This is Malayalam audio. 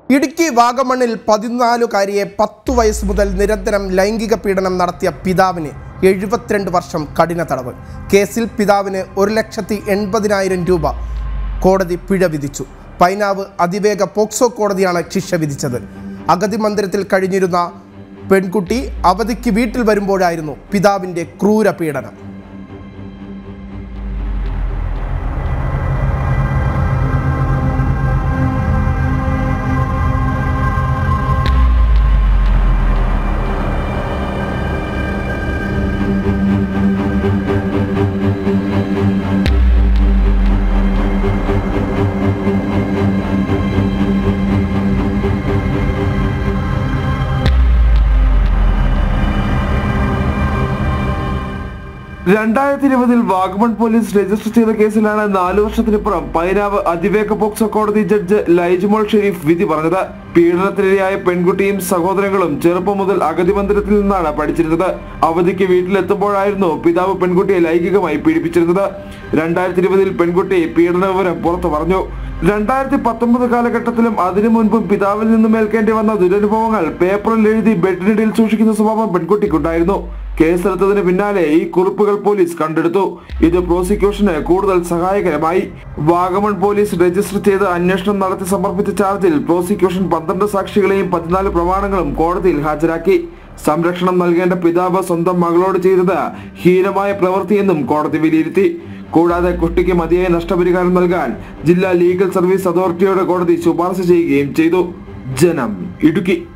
ഇടുക്കി വാഗമണ്ണിൽ പതിനാലുകാരിയെ പത്തു വയസ്സ് മുതൽ നിരന്തരം ലൈംഗിക പീഡനം നടത്തിയ പിതാവിന് എഴുപത്തിരണ്ട് വർഷം കഠിന തടവ് കേസിൽ പിതാവിന് ഒരു ലക്ഷത്തി എൺപതിനായിരം രൂപ കോടതി പിഴ വിധിച്ചു പൈനാവ് അതിവേഗ പോക്സോ കോടതിയാണ് ശിക്ഷ വിധിച്ചത് അഗതി മന്ദിരത്തിൽ കഴിഞ്ഞിരുന്ന പെൺകുട്ടി അവധിക്ക് വീട്ടിൽ വരുമ്പോഴായിരുന്നു പിതാവിൻ്റെ ക്രൂര പീഡനം രണ്ടായിരത്തി ഇരുപതിൽ വാഗമൺ പോലീസ് രജിസ്റ്റർ ചെയ്ത കേസിലാണ് നാലു വർഷത്തിനിപ്പുറം പൈനാവ് അതിവേഗ പോക്സോ കോടതി ജഡ്ജ് ലൈജ്മോൾ ഷെരീഫ് വിധി പറഞ്ഞത് പീഡനത്തിനിരയായ പെൺകുട്ടിയും സഹോദരങ്ങളും ചെറുപ്പം മുതൽ അഗതി മന്ദിരത്തിൽ നിന്നാണ് പഠിച്ചിരുന്നത് അവധിക്ക് വീട്ടിലെത്തുമ്പോഴായിരുന്നു പിതാവ് പെൺകുട്ടിയെ ലൈംഗികമായി പീഡിപ്പിച്ചിരുന്നത് രണ്ടായിരത്തി ഇരുപതിൽ പെൺകുട്ടി പീഡന വിവരം പുറത്തു പറഞ്ഞു രണ്ടായിരത്തി പത്തൊമ്പത് കാലഘട്ടത്തിലും അതിനു മുൻപും പിതാവിൽ നിന്നും ഏൽക്കേണ്ടി വന്ന ദുരനുഭവങ്ങൾ പേപ്പറിൽ എഴുതി ബെഡിനിടയിൽ സൂക്ഷിക്കുന്ന സ്വഭാവം പെൺകുട്ടിക്കുണ്ടായിരുന്നു കേസെടുത്തതിന് പിന്നാലെ ഈ കുറിപ്പുകൾ പോലീസ് കണ്ടെടുത്തു ഇത് പ്രോസിക്യൂഷന് കൂടുതൽ സഹായകരമായി വാഗമൺ പോലീസ് രജിസ്റ്റർ ചെയ്ത് അന്വേഷണം നടത്തി സമർപ്പിച്ച ചാർജിൽ പ്രോസിക്യൂഷൻ പന്ത്രണ്ട് സാക്ഷികളെയും പതിനാല് പ്രമാണങ്ങളും കോടതിയിൽ ഹാജരാക്കി സംരക്ഷണം നൽകേണ്ട പിതാവ് സ്വന്തം മകളോട് ചെയ്തത് ഹീനമായ പ്രവൃത്തിയെന്നും കോടതി വിലയിരുത്തി കൂടാതെ കുട്ടിക്ക് മതിയായ നഷ്ടപരിഹാരം നൽകാൻ ജില്ലാ ലീഗൽ സർവീസ് അതോറിറ്റിയോട് കോടതി ശുപാർശ ചെയ്യുകയും ചെയ്തു ജനം ഇടുക്കി